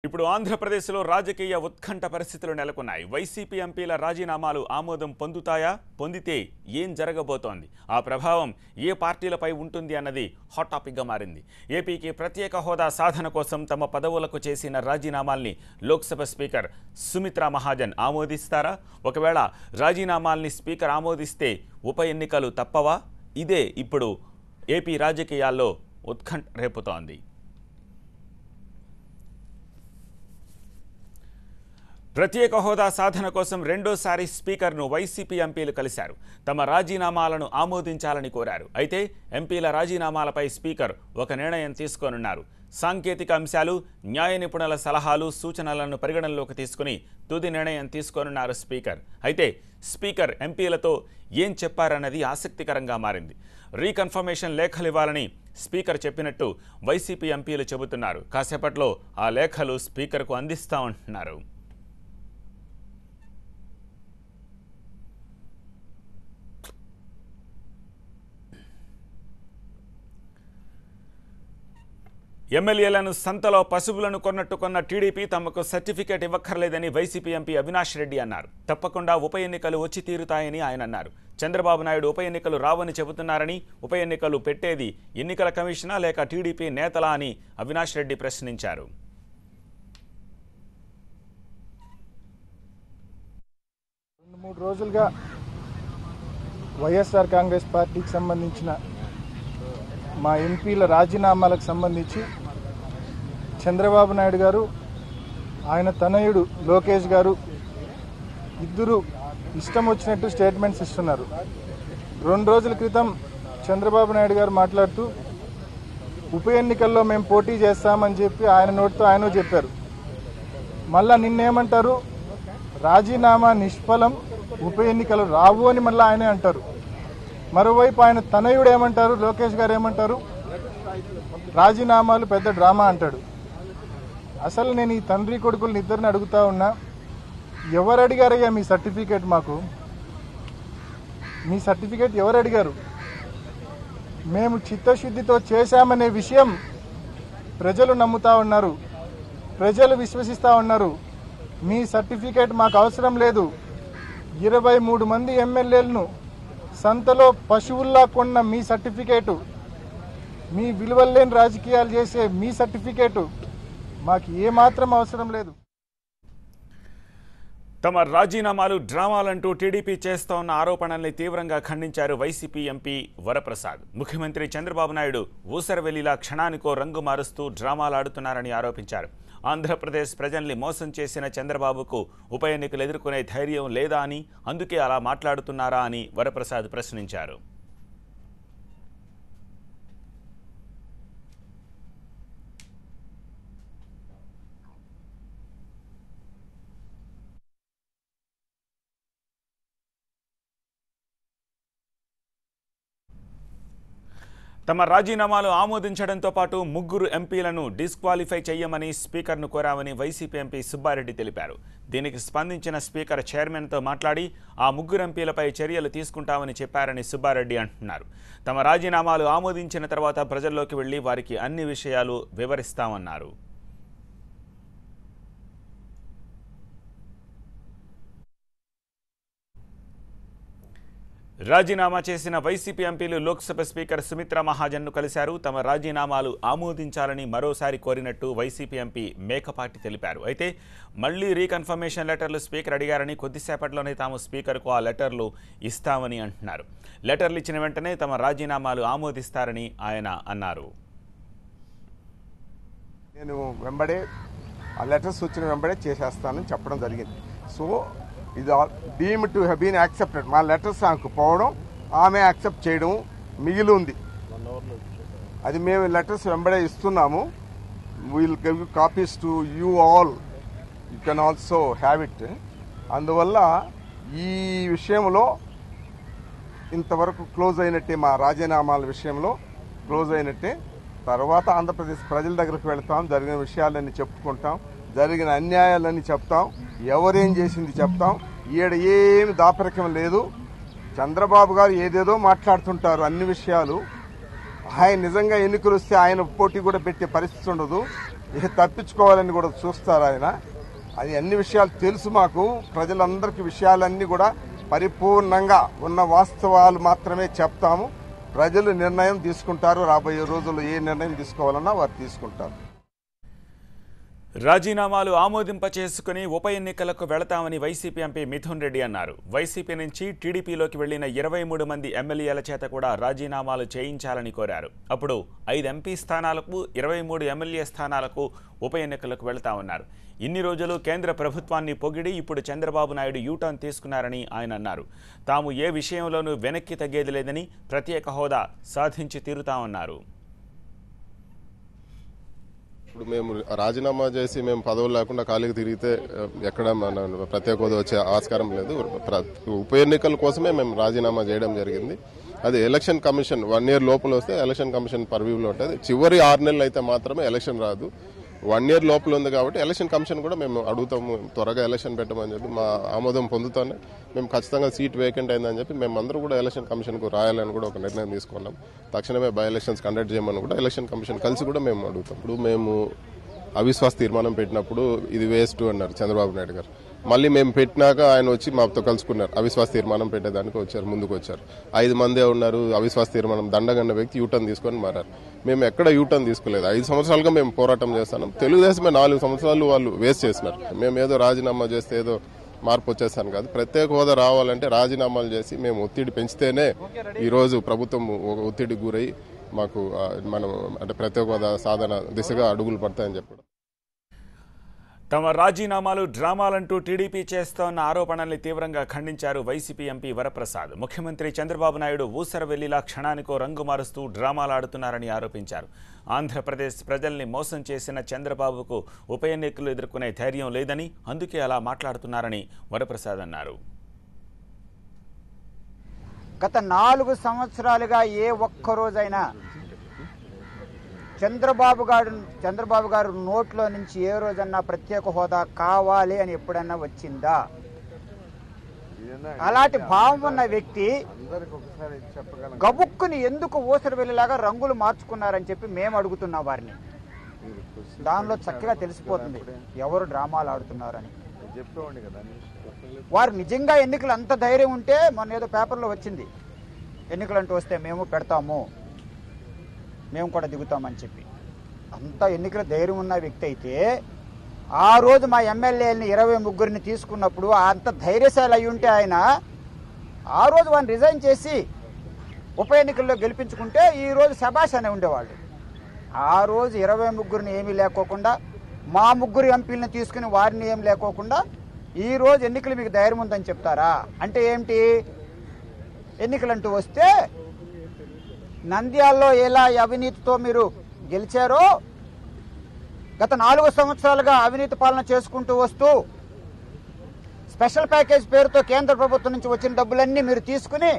ఇప్పుడు ఆంధ్రప్రదేశ్లో రాజకీయ ఉత్కంఠ పరిస్థితులు నెలకొన్నాయి వైసీపీ ఎంపీల రాజీనామాలు ఆమోదం పొందుతాయా పొందితే ఏం జరగబోతోంది ఆ ప్రభావం ఏ పార్టీలపై ఉంటుంది అన్నది హాట్ టాపిక్గా మారింది ఏపీకి ప్రత్యేక హోదా సాధన కోసం తమ పదవులకు చేసిన రాజీనామాల్ని లోక్సభ స్పీకర్ సుమిత్రా మహాజన్ ఆమోదిస్తారా ఒకవేళ రాజీనామాల్ని స్పీకర్ ఆమోదిస్తే ఉప ఎన్నికలు తప్పవా ఇదే ఇప్పుడు ఏపీ రాజకీయాల్లో ఉత్కంఠ రేపుతోంది ప్రత్యేక హోదా సాధన కోసం రెండోసారి స్పీకర్ను వైసీపీ ఎంపీలు కలిశారు తమ రాజీనామాలను ఆమోదించాలని కోరారు అయితే ఎంపీల రాజీనామాలపై స్పీకర్ ఒక నిర్ణయం తీసుకోనున్నారు సాంకేతిక అంశాలు న్యాయ నిపుణుల సలహాలు సూచనలను పరిగణనలోకి తీసుకుని తుది నిర్ణయం తీసుకోనున్నారు స్పీకర్ అయితే స్పీకర్ ఎంపీలతో ఏం చెప్పారన్నది ఆసక్తికరంగా మారింది రీకన్ఫర్మేషన్ లేఖలు ఇవ్వాలని స్పీకర్ చెప్పినట్టు వైసీపీ ఎంపీలు చెబుతున్నారు కాసేపట్లో ఆ లేఖలు స్పీకర్కు అందిస్తామంటున్నారు ఎమ్మెల్యేలను సంతలో పశువులను కొన్నట్టు కొన్న టీడీపీ తమకు సర్టిఫికేట్ ఇవ్వక్కర్లేదని వైసీపీ ఎంపీ అవినాష్ రెడ్డి అన్నారు తప్పకుండా ఉప ఎన్నికలు వచ్చి తీరుతాయని ఆయన అన్నారు చంద్రబాబు నాయుడు ఉప ఎన్నికలు రావని చెబుతున్నారని ఉప ఎన్నికలు పెట్టేది ఎన్నికల కమిషనా లేక టీడీపీ నేతలా అని అవినాష్ రెడ్డి ప్రశ్నించారు రెండు మూడు రోజులుగా వైఎస్ఆర్ కాంగ్రెస్ పార్టీకి సంబంధించిన మా ఎంపీల రాజీనామాలకు సంబంధించి చంద్రబాబు నాయుడు గారు ఆయన తనయుడు లోకేష్ గారు ఇద్దరు ఇష్టం వచ్చినట్టు స్టేట్మెంట్స్ ఇస్తున్నారు రెండు రోజుల క్రితం చంద్రబాబు నాయుడు గారు మాట్లాడుతూ ఉప ఎన్నికల్లో మేము పోటీ చేస్తామని చెప్పి ఆయన నోటితో ఆయన చెప్పారు మళ్ళా నిన్నేమంటారు రాజీనామా నిష్ఫలం ఉప ఎన్నికలు రావు అని మళ్ళీ ఆయనే అంటారు మరోవైపు ఆయన తనయుడు ఏమంటారు లోకేష్ గారు ఏమంటారు రాజీనామాలు పెద్ద డ్రామా అంటాడు అసలు నేను ఈ తండ్రి కొడుకుల్ని ఇద్దరిని అడుగుతా ఉన్నా ఎవరు అడిగారయ్యా మీ సర్టిఫికేట్ మాకు మీ సర్టిఫికేట్ ఎవరు అడిగారు మేము చిత్తశుద్ధితో చేశామనే విషయం ప్రజలు నమ్ముతా ఉన్నారు ప్రజలు విశ్వసిస్తూ ఉన్నారు మీ సర్టిఫికేట్ మాకు అవసరం లేదు ఇరవై మూడు మంది ఎమ్మెల్యేలను సంతలో పశువుల్లా కొన్న మీ సర్టిఫికేటు మీ విలువలేని రాజకీయాలు చేసే మీ సర్టిఫికేటు మాకు ఏమాత్రం అవసరం లేదు తమ రాజీనామాలు డ్రామాలంటూ టీడీపీ చేస్తోన్న ఆరోపణల్ని తీవ్రంగా ఖండించారు వైసీపీ ఎంపీ వరప్రసాద్ ముఖ్యమంత్రి చంద్రబాబు నాయుడు ఊసరవెల్లిలా క్షణానికో రంగు మారుస్తూ డ్రామాలు ఆడుతున్నారని ఆరోపించారు ఆంధ్రప్రదేశ్ ప్రజల్ని మోసం చేసిన చంద్రబాబుకు ఉప ఎన్నికలు ఎదుర్కొనే ధైర్యం లేదా అని అందుకే అలా మాట్లాడుతున్నారా అని వరప్రసాద్ ప్రశ్నించారు తమ రాజీనామాలు ఆమోదించడంతో పాటు ముగ్గురు ఎంపీలను డిస్క్వాలిఫై చేయమని స్పీకర్ను కోరామని వైసీపీ ఎంపీ సుబ్బారెడ్డి తెలిపారు దీనికి స్పందించిన స్పీకర్ చైర్మన్తో మాట్లాడి ఆ ముగ్గురు ఎంపీలపై చర్యలు తీసుకుంటామని చెప్పారని సుబ్బారెడ్డి అంటున్నారు తమ రాజీనామాలు ఆమోదించిన తర్వాత ప్రజల్లోకి వెళ్లి వారికి అన్ని విషయాలు వివరిస్తామన్నారు రాజీనామా చేసిన వైసీపీ ఎంపీలు లోక్సభ స్పీకర్ సుమిత్రా మహాజన్ను కలిశారు తమ రాజీనామాలు ఆమోదించాలని మరోసారి కోరినట్టు వైసీపీ ఎంపీ మేకపాటి తెలిపారు అయితే మళ్లీ రీకన్ఫర్మేషన్ లెటర్లు స్పీకర్ అడిగారని కొద్దిసేపట్లోనే తాము స్పీకర్కు ఆ లెటర్లు ఇస్తామని అంటున్నారు లెటర్లు ఇచ్చిన వెంటనే తమ రాజీనామాలు ఆమోదిస్తారని ఆయన అన్నారు నేను వెంబడే ఆ లెటర్స్ వచ్చిన వెంబడే చేసేస్తానని చెప్పడం జరిగింది సో ఇది deem to have been accepted మా లెటర్స్ ఆమెకు పోవడం ఆమె యాక్సెప్ట్ చేయడం మిగిలి ఉంది అది మేము లెటర్స్ వెంబడే ఇస్తున్నాము will give copies to you all you can also have it అందువల్ల ఈ విషయంలో ఇంతవరకు క్లోజ్ అయినట్టే మా రాజీనామాల విషయంలో క్లోజ్ అయినట్టే తర్వాత ఆంధ్రప్రదేశ్ ప్రజల దగ్గరకు వెళ్తాం జరిగిన విషయాలన్నీ చెప్పుకుంటాం జరిగిన అన్యాయాలన్నీ చెప్తాం ఎవరేం చేసింది చెప్తాం ఈడ ఏమి దాపరికం లేదు చంద్రబాబు గారు ఏదేదో మాట్లాడుతుంటారు అన్ని విషయాలు ఆయన నిజంగా ఎన్నికలు వస్తే ఆయన పోటీ కూడా పెట్టే పరిస్థితి ఉండదు ఇక తప్పించుకోవాలని కూడా చూస్తారు ఆయన అది అన్ని విషయాలు తెలుసు మాకు ప్రజలందరికీ విషయాలన్నీ కూడా పరిపూర్ణంగా ఉన్న వాస్తవాలు మాత్రమే చెప్తాము ప్రజలు నిర్ణయం తీసుకుంటారు రాబోయే రోజుల్లో ఏ నిర్ణయం తీసుకోవాలన్నా వారు తీసుకుంటారు రాజీనామాలు ఆమోదింప చేసుకుని ఉప ఎన్నికలకు వెళతామని వైసీపీ ఎంపీ మిథున్ రెడ్డి అన్నారు వైసీపీ నుంచి టీడీపీలోకి వెళ్లిన ఇరవై మూడు మంది ఎమ్మెల్యేల చేత కూడా రాజీనామాలు చేయించాలని కోరారు అప్పుడు ఐదు ఎంపీ స్థానాలకు ఇరవై మూడు ఎమ్మెల్యే స్థానాలకు ఉప ఎన్నికలకు వెళతామన్నారు ఇన్ని రోజులు కేంద్ర ప్రభుత్వాన్ని పొగిడి ఇప్పుడు చంద్రబాబు నాయుడు యూటర్న్ తీసుకున్నారని ఆయన అన్నారు తాము ఏ విషయంలోనూ వెనక్కి తగ్గేది లేదని ప్రత్యేక హోదా సాధించి తీరుతామన్నారు ఇప్పుడు మేము రాజీనామా చేసి మేము పదవులు లేకుండా ఖాళీకి తిరిగితే ఆ, ఎక్కడ మన ప్రత్యేక హోదా వచ్చే ఆస్కారం లేదు ప్ర- ఉప ఎన్నికల కోసమే మేము రాజీనామా చేయడం జరిగింది అది ఎలక్షన్ కమిషన్ వన్ ఇయర్ లోపల వస్తే ఎలక్షన్ కమిషన్ పర్వ్యూలో ఉంటుంది చివరి ఆరు నెలలు అయితే మాత్రమే ఎలక్షన్ రాదు వన్ ఇయర్ లోపల ఉంది కాబట్టి ఎలక్షన్ కమిషన్ కూడా మేము అడుగుతాము త్వరగా ఎలక్షన్ పెట్టమని చెప్పి మా ఆమోదం పొందుతానే మేము ఖచ్చితంగా సీట్ వేకెంట్ అయిందని చెప్పి మేము అందరూ కూడా ఎలక్షన్ కమిషన్కు రాయాలని కూడా ఒక నిర్ణయం తీసుకున్నాం తక్షణమే బై ఎలక్షన్స్ కండక్ట్ చేయమని కూడా ఎలక్షన్ కమిషన్ కలిసి కూడా మేము అడుగుతాం ఇప్పుడు మేము అవిశ్వాస తీర్మానం పెట్టినప్పుడు ఇది వేస్ట్ అన్నారు చంద్రబాబు నాయుడు గారు మళ్ళీ మేము పెట్టినాక ఆయన వచ్చి మాతో కలుసుకున్నారు అవిశ్వాస తీర్మానం పెట్టేదానికి వచ్చారు ముందుకు వచ్చారు ఐదు మందే ఉన్నారు అవిశ్వాస తీర్మానం దండగన్న వ్యక్తి యూటర్న్ తీసుకొని మారారు మేము ఎక్కడ యూటర్న్ తీసుకోలేదు ఐదు సంవత్సరాలుగా మేము పోరాటం చేస్తున్నాం తెలుగుదేశమే నాలుగు సంవత్సరాలు వాళ్ళు వేస్ట్ చేసినారు మేము ఏదో రాజీనామా చేస్తే ఏదో మార్పు వచ్చేస్తాను కాదు ప్రత్యేక హోదా రావాలంటే రాజీనామాలు చేసి మేము ఒత్తిడి పెంచితేనే ఈరోజు ప్రభుత్వం ఒక ఒత్తిడికి గురై మాకు ఆ, మనం అంటే ప్రత్యేక హోదా సాధన దిశగా అడుగులు పడతాయని చెప్పడం తమ రాజీనామాలు డ్రామాలంటూ టీడీపీ చేస్తోన్న ఆరోపణల్ని తీవ్రంగా ఖండించారు వైసీపీ ఎంపీ వరప్రసాద్ ముఖ్యమంత్రి చంద్రబాబు నాయుడు ఊసరవెల్లిలా క్షణానికో రంగు మారుస్తూ డ్రామాలాడుతున్నారని ఆరోపించారు ఆంధ్రప్రదేశ్ ప్రజల్ని మోసం చేసిన చంద్రబాబుకు ఉప ఎన్నికలు ఎదుర్కొనే ధైర్యం లేదని అందుకే అలా మాట్లాడుతున్నారని వరప్రసాద్ అన్నారు గత నాలుగు సంవత్సరాలుగా ఏ ఒక్క రోజైనా చంద్రబాబు గారు చంద్రబాబు గారు నోట్లో నుంచి ఏ రోజన్నా ప్రత్యేక హోదా కావాలి అని ఎప్పుడన్నా వచ్చిందా అలాంటి భావం ఉన్న వ్యక్తి అందరికి ఒకసారి చెప్పగలం గబుక్కుని ఎందుకు ఊసరి వెళ్ళేలాగా రంగులు మార్చుకున్నారని చెప్పి మేము అడుగుతున్నాం వారిని దానిలో చక్కగా తెలిసిపోతుంది ఎవరు డ్రామాలు ఆడుతున్నారని చెప్పేవాడిని కదా వారు నిజంగా ఎన్నికలు అంత ధైర్యం ఉంటే మొన్న ఏదో పేపర్లో వచ్చింది ఎన్నికలు అంటూ వస్తే మేము పెడతాము మేము కూడా దిగుతామని చెప్పి అంత ఎన్నికల ధైర్యం ఉన్న వ్యక్తి అయితే ఆ రోజు మా ఎమ్మెల్యేలని ఇరవై ముగ్గురిని తీసుకున్నప్పుడు అంత ధైర్యశాలి అయి ఉంటే ఆయన ఆ రోజు వాడిని రిజైన్ చేసి ఉప ఎన్నికల్లో గెలిపించుకుంటే ఈ రోజు శబాష్ అనే ఉండేవాళ్ళు ఆ రోజు ఇరవై ముగ్గురిని ఏమీ లేకోకుండా మా ముగ్గురు ఎంపీలను తీసుకుని వారిని ఏం లేకోకుండా ఈ రోజు ఎన్నికలు మీకు ధైర్యం ఉందని చెప్తారా అంటే ఏమిటి ఎన్నికలు అంటూ వస్తే నంద్యాలలో ఎలా అవినీతితో మీరు గెలిచారో గత నాలుగు సంవత్సరాలుగా అవినీతి పాలన చేసుకుంటూ వస్తూ స్పెషల్ ప్యాకేజ్ పేరుతో కేంద్ర ప్రభుత్వం నుంచి వచ్చిన డబ్బులన్నీ మీరు తీసుకుని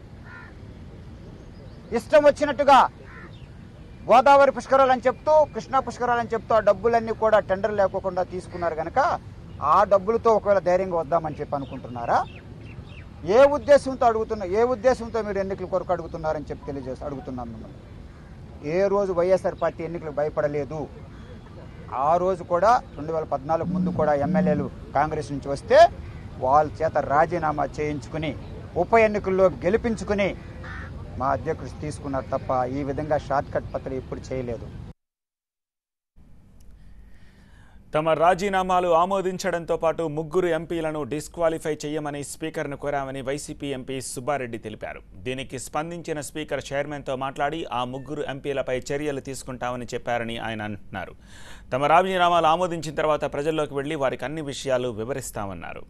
ఇష్టం వచ్చినట్టుగా గోదావరి పుష్కరాలు అని చెప్తూ కృష్ణా పుష్కరాలు అని చెప్తూ ఆ డబ్బులన్నీ కూడా టెండర్ లేకోకుండా తీసుకున్నారు కనుక ఆ డబ్బులతో ఒకవేళ ధైర్యంగా వద్దామని చెప్పి అనుకుంటున్నారా ఏ ఉద్దేశంతో అడుగుతున్నా ఏ ఉద్దేశంతో మీరు ఎన్నికల కొరకు అడుగుతున్నారని చెప్పి తెలియజేసి అడుగుతున్నాను మిమ్మల్ని ఏ రోజు వైఎస్ఆర్ పార్టీ ఎన్నికలకు భయపడలేదు ఆ రోజు కూడా రెండు వేల పద్నాలుగు ముందు కూడా ఎమ్మెల్యేలు కాంగ్రెస్ నుంచి వస్తే వాళ్ళ చేత రాజీనామా చేయించుకుని ఉప ఎన్నికల్లో గెలిపించుకుని మా అధ్యక్షుడు తీసుకున్నారు తప్ప ఈ విధంగా షార్ట్ కట్ పత్రం ఎప్పుడు చేయలేదు తమ రాజీనామాలు ఆమోదించడంతో పాటు ముగ్గురు ఎంపీలను డిస్క్వాలిఫై చేయమని స్పీకర్ను కోరామని వైసీపీ ఎంపీ సుబ్బారెడ్డి తెలిపారు దీనికి స్పందించిన స్పీకర్ చైర్మన్తో మాట్లాడి ఆ ముగ్గురు ఎంపీలపై చర్యలు తీసుకుంటామని చెప్పారని ఆయన అంటున్నారు తమ రాజీనామాలు ఆమోదించిన తర్వాత ప్రజల్లోకి వెళ్లి వారికి అన్ని విషయాలు వివరిస్తామన్నారు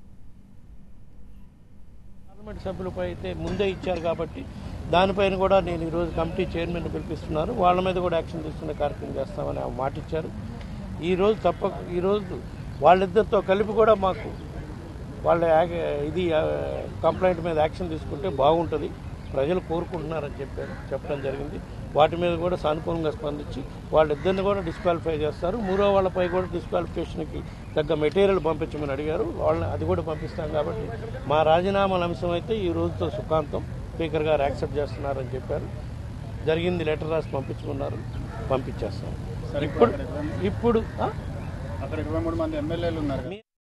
పార్లమెంట్ సభ్యులపై అయితే ముందే ఇచ్చారు కాబట్టి దానిపైన కూడా నేను ఈరోజు కమిటీ చైర్మన్ పిలిపిస్తున్నారు వాళ్ళ మీద కూడా యాక్షన్ తీసుకునే కార్యక్రమం చేస్తామని ఆ మాట ఇచ్చారు ఈరోజు తప్ప ఈరోజు వాళ్ళిద్దరితో కలిపి కూడా మాకు వాళ్ళ యా- ఇది ఆ, కంప్లైంట్ మీద యాక్షన్ తీసుకుంటే బాగుంటుంది ప్రజలు కోరుకుంటున్నారని చెప్పారు చెప్పడం జరిగింది వాటి మీద కూడా సానుకూలంగా స్పందించి వాళ్ళిద్దరిని కూడా డిస్క్వాలిఫై చేస్తారు మూడో వాళ్ళపై కూడా డిస్క్వాలిఫికేషన్కి తగ్గ మెటీరియల్ పంపించమని అడిగారు వాళ్ళని అది కూడా పంపిస్తాం కాబట్టి మా రాజీనామాల అంశం అయితే ఈ రోజుతో సుఖాంతం స్పీకర్ గారు యాక్సెప్ట్ చేస్తున్నారని చెప్పారు జరిగింది లెటర్ రాసి పంపించుకున్నారు పంపించేస్తాం ఇప్పుడు ఇప్పుడు ఆ? అక్కడ ఇరవై మూడు మంది ఎమ్మెల్యేలు ఉన్నారు